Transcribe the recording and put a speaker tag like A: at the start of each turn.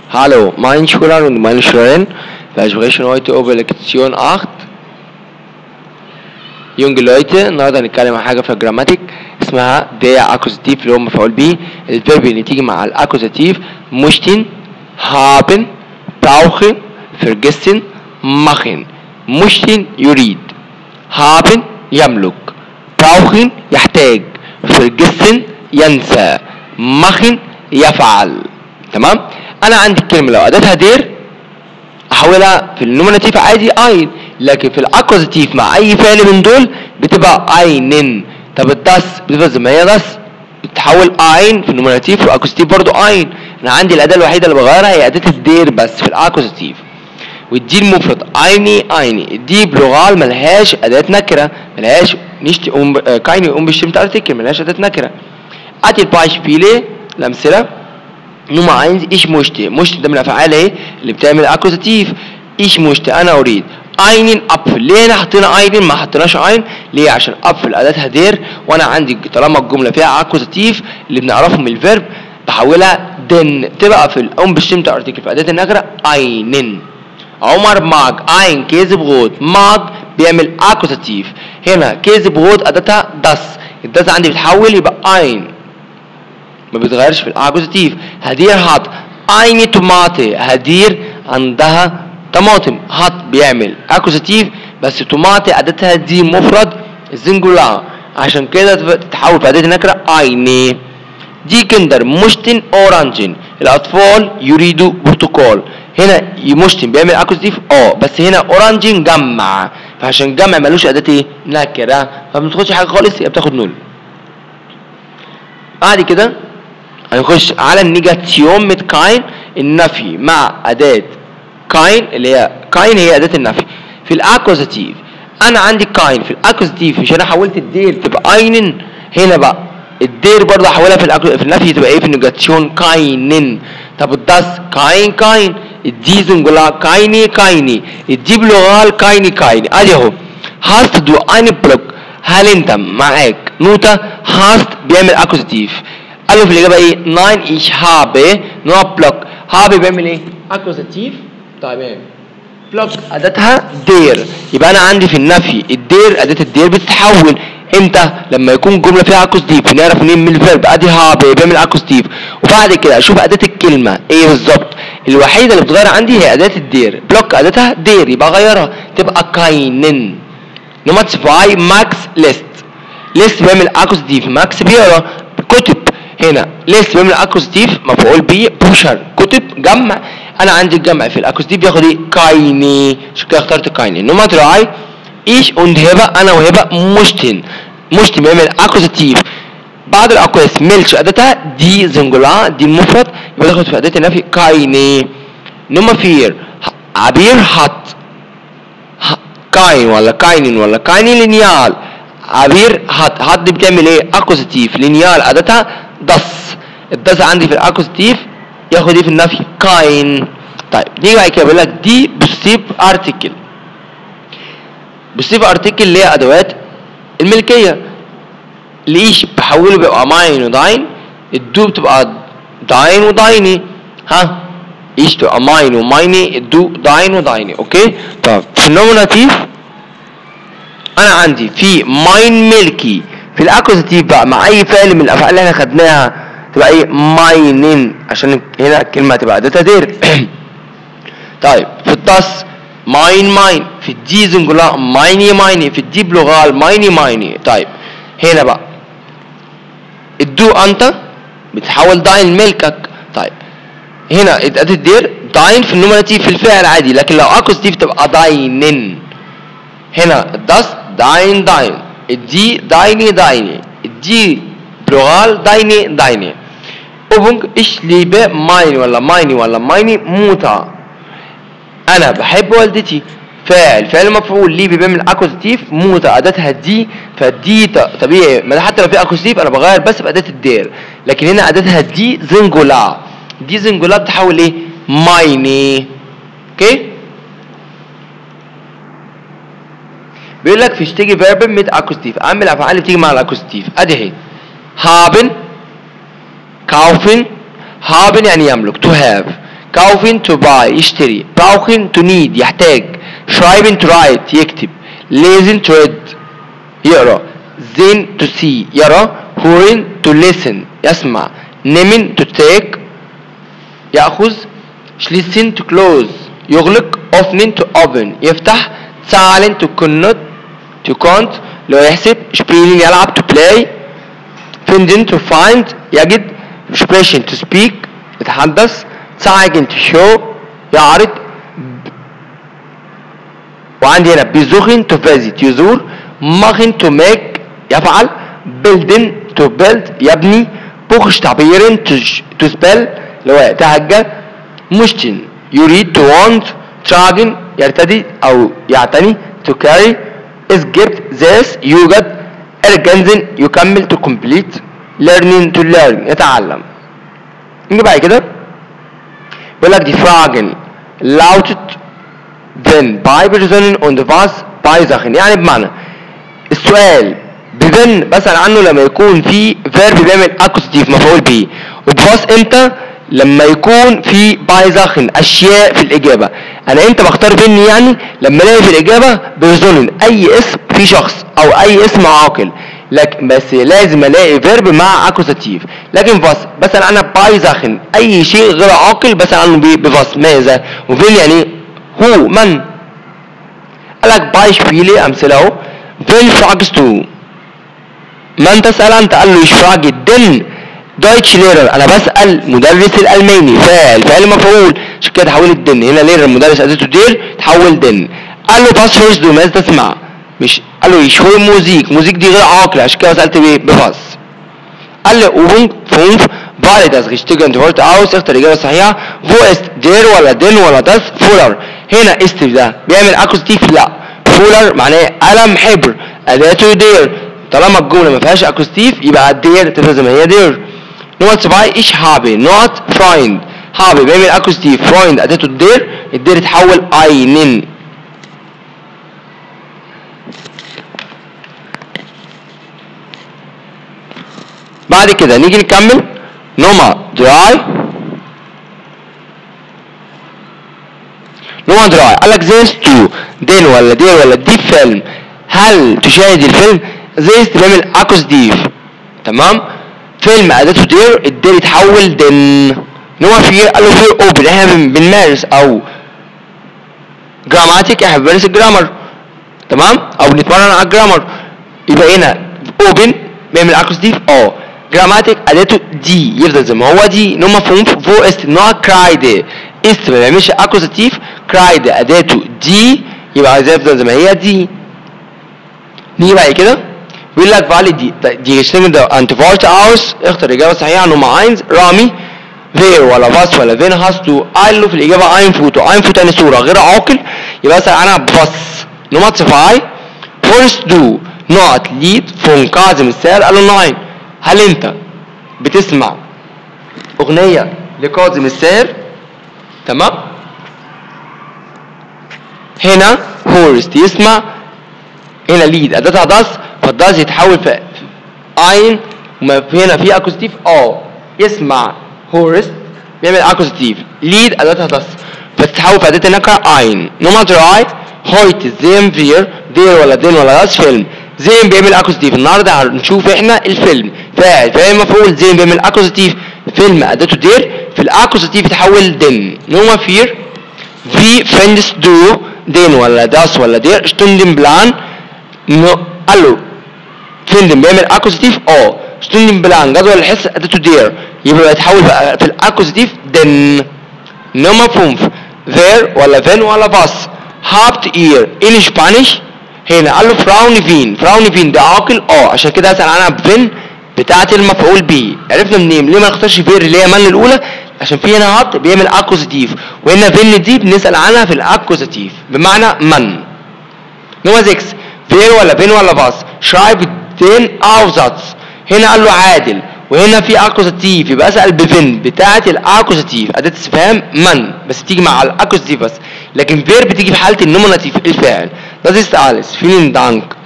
A: Hallo, mein Schüler und meine Schülerin, wir sprechen heute über Lektion 8 Junge Leute, النهارده هنتكلم عن حاجة في الجراماتيك اسمها der Akkusativ اللي هو مفعول به الفيرب اللي تيجي مع الأكوزاتيف möchten haben brauchen vergessen machen möchten يريد haben يملك brauchen يحتاج vergessen ينسى machen يفعل تمام انا عندي الكلمه لو اداتها دير احولها في النوميناتيف عادي اين لكن في الاكوزاتيف مع اي فعل من دول بتبقى اينن طب الداس بتبقى زي ما هي داس بتتحول اين في النوميناتيف والاكوزاتيف برضو اين انا عندي الاداه الوحيده اللي بغيرها هي اداه الدير بس في الاكوزاتيف ودي المفرد ايني ايني دي بلغال ملهاش اداه نكره ملهاش نشتي ام كايني ام بشتمت ارتكل ملهاش اداه نكره ادي البايشبيلي الامثله نمرة eins ich möchte möchte ده من الافعال ايه اللي بتعمل اكوزاتيف ich möchte انا اريد einen apfel ليه هنا حطينا einen ما حطيناش ein ليه عشان apfel اداتها دير وانا عندي طالما الجمله فيها اكوزاتيف اللي بنعرفه من الفيرب بحولها دن تبقى في الام بشتمت ارتكل في اداه النكره einen عمر ماج ein كيزبغوت ماج بيعمل اكوزاتيف هنا كيزبغوت اداتها داس الداس عندي بتحول يبقى ein ما بيتغيرش في الاكوزاتيف هدير هات ايني توماتي هدير عندها طماطم هات بيعمل اكوزاتيف بس توماتي اداتها دي مفرد زنجولا عشان كده تتحول في اداه النكره ايني دي كندر مشتن اورانجين الاطفال يريدوا برتقال هنا مشتن بيعمل اكوزاتيف اه بس هنا اورانجين جمع فعشان جمع ملوش اداه ايه نكره فما بتاخدش حاجه خالص هي بتاخد نول بعد كده هنخش على النيجاتيون مت كاين النفي مع أداة كاين اللي هي كاين هي أداة النفي في الأكوزاتيف أنا عندي كاين في الأكوزاتيف مش أنا حولت الدير تبقى أينن هنا بقى الدير برضه أحولها في الأكو... في النفي تبقى إيه في النيجاتيون كاينن طب الداس كاين كاين الدي زنجولا كايني كايني الدي بلغال كايني كايني أدي أهو هاست دو أني بلوك هل أنت معاك نوتة هاست بيعمل أكوزاتيف قال له في الاجابه ايه 9 ich habe نوع بلوك habe بيعمل ايه اكوزاتيف تمام بلوك اداتها دير يبقى انا عندي في النفي الدير اداه الدير بتتحول امتى لما يكون جمله فيها اكوزاتيف نعرف منين من الفيرب ادي هاب بيعمل اكوزاتيف وبعد كده اشوف اداه الكلمه ايه بالظبط الوحيده اللي بتتغير عندي هي اداه الدير بلوك اداتها دير يبقى اغيرها تبقى كاينن نمرة 5 ماكس ليست ليست بيعمل اكوزاتيف ماكس بيقرا كتب هنا ليست بيعمل اكوزاتيف مفعول به بوشر كتب جمع انا عندي الجمع في الاكوزاتيف بياخد ايه كايني عشان كده اخترت كايني نمرة 3 ايش und هبه انا وهبه مشتن مشتن بيعمل اكوزاتيف بعد الاقواس ميلش اداتها دي زنجولا دي المفرد يبقى تاخد في اداه النفي كايني نمرة 4 عبير حط كاين ولا كاينين ولا كايني لينيال عبير هات هات دي بتعمل ايه اكوزاتيف لينيال اداتها دس الدس عندي في الاكوزاتيف ياخد ايه في النفي كاين طيب نيجي بعد كده بيقول لك دي بوستيف ارتكل بوستيف ارتكل اللي هي ادوات الملكيه ليش بحوله بيبقى ماين وداين الدو بتبقى داين ودايني ها ايش تبقى ماين ومايني الدو داين ودايني اوكي طب في النوميناتيف انا عندي في ماين ملكي في الاكوزاتيف بقى مع اي فعل من الافعال اللي احنا خدناها تبقى ايه ماينين عشان هنا الكلمه هتبقى اداتها دير طيب في الداس ماين ماين في الدي زنجولا مايني مايني في الدي بلغال مايني مايني طيب هنا بقى الدو انت بتحول داين ملكك طيب هنا اداه الدير داين في النوميناتيف في الفعل عادي لكن لو اكوزاتيف تبقى داينن هنا الداس داين داين الدي دايني دايني الدي بلغال دايني دايني اوبنج ايش ليبه مايني ولا مايني ولا مايني موتا انا بحب والدتي فاعل فعل مفعول ليه بيعمل اكوزاتيف موتا اداتها دي فدي طبيعي ما حتى لو في اكوزاتيف انا بغير بس باداه الدير لكن هنا اداتها دي زنجولا دي زنجولا بتحول ايه مايني اوكي بيقول لك فيشتجي فيرب ميت اكوستيف اعمل الافعال اللي بتيجي مع الاكوستيف ادي اهي هابن كاوفن هابن يعني يملك تو هاف kaufen to buy يشتري brauchen to need يحتاج schreiben to write يكتب lesen to read يقرأ sehen to see يرى hören to listen يسمع nehmen to take يأخذ schließen to close يغلق öffnen to open يفتح zahlen to cannot to count لو يحسب spielen يلعب to play finden to find يجد expression to speak يتحدث zeigen to show يعرض وعندي هنا besuchen to visit يزور machen to make يفعل building to build يبني buchstabieren to, to spell اللي هو يتهجى مشتن يريد to want tragen يرتدي أو يعتني to carry is gibt this يوجد ergänzen يكمل to complete learning to learn يتعلم نيجي بعد كده بيقول لك die Fragen lautet wenn bei Personen und was bei Sachen يعني بمعنى السؤال ببن بسأل عنه لما يكون في فيرب بيعمل اكوستيف مفعول به وبفاس امتى لما يكون في باي زاخن اشياء في الاجابه انا امتى بختار بني يعني لما الاقي في الاجابه بيرزونن اي اسم في شخص او اي اسم عاقل لكن بس لازم الاقي فيرب مع اكوزاتيف لكن فاس بسأل عنها باي زاخن اي شيء غير عاقل بسأل عنه ب- بفاس ماذا وفين يعني هو من قال لك باي شبيلي امثله اهو فين fragst du من تسأل أنت قال له ich frage den دويتش ليرر أنا بسأل مدرس الألماني فاعل فاعل مفعول عشان كده تحولت دن هنا ليرر المدرس أديته دير تحول دن قال له باس فيرست دو ماذا تسمع مش قال له ich höre موزيك موزيك دي غير عاقل عشان كده سألت بيه بفاس قال له وبونك فونف بعد das richtige Antwort aus اختار الإجابة الصحيحة wo ist der ولا den ولا das فولر هنا است ده بيعمل اكوستيف لا فولر معناه قلم حبر أداته دير طالما الجملة ما فيهاش اكوستيف يبقى دير تبقى زي ما هي دير نقط سبعة ich habe not Freund habe بيعمل اكوستيف Freund أداته الدير الدير تحول einen بعد كده نيجي نكمل نوما دراي نوما دراي قال لك زيس تو دين ولا دير ولا دي فيلم هل تشاهد الفيلم زيس بيعمل اكوس ديف تمام فيلم اداته دير الدير يتحول دن نوما فير قال له فير اوبن احنا بن- بنمارس او جراماتيك احنا بنمارس الجرامر تمام او بنتمرن على الجرامر يبقى هنا اوبن بيعمل اكوستيف اه جراماتيك اداته دي يفضل زي ما هو دي نو مفهوم فو است نوع كرايد است ما بيعملش اكوزاتيف كرايد اداته دي يبقى عايزها يفضل زي ما هي دي نيجي بعد كده بيقول لك فالي دي دي ستيمن ده انت فولت اوس اختار الاجابه الصحيحه نمرة 1 رامي فير ولا فاس ولا فين هاست تو قال له في الاجابه اين فوتو اين فوتو تاني صوره غير عاقل يبقى اسال عنها بفاس نمرة 2 فورست دو نقط ليد فون كاظم السائل قال له 9 هل انت بتسمع اغنيه لكاظم الساهر تمام هنا هورست يسمع هنا ليد اداتها داس فالداس يتحول في اين وما في هنا في اكوستيف اه يسمع هورست بيعمل اكوستيف ليد اداتها داس فتتحول في اداه النكره اين نمرة دراي هويت زين فير دير ولا دين ولا داس فيلم زين بيعمل اكوستيف النهارده هنشوف احنا الفيلم فاعل فاعل مفعول زين بيعمل اكوستيف فيلم اداته دير في الاكوستيف يتحول دين نوما فير في فيندس دو دين ولا داس ولا دير ستوندن بلان نو الو فيندن بيعمل اكوزيتيف اه ستوندن بلان جدول الحس اداته دير يبقى يتحول بقى في الاكوزيتيف دن نو مفهوم فير ولا فين ولا باس هابت اير ان اسبانيش هنا قال له فراوني فين فراوني فين ده عاقل اه عشان كده اسال عنها بفين بتاعه المفعول به عرفنا منين ليه ما نختارش فير اللي هي من الاولى عشان في هنا هابت بيعمل اكوزيتيف وهنا فين دي بنسال عنها في الاكوزيتيف بمعنى من نمرة 6 فير ولا بين ولا باص شرايب دين اوزاتس هنا قال له عادل وهنا في اكوزاتيف يبقى اسال بفين بتاعه الاكوزاتيف اداه استفهام من بس تيجي مع الاكوزاتيف بس لكن فير بتيجي في حاله النوميناتيف الفاعل ده ist alles vielen Dank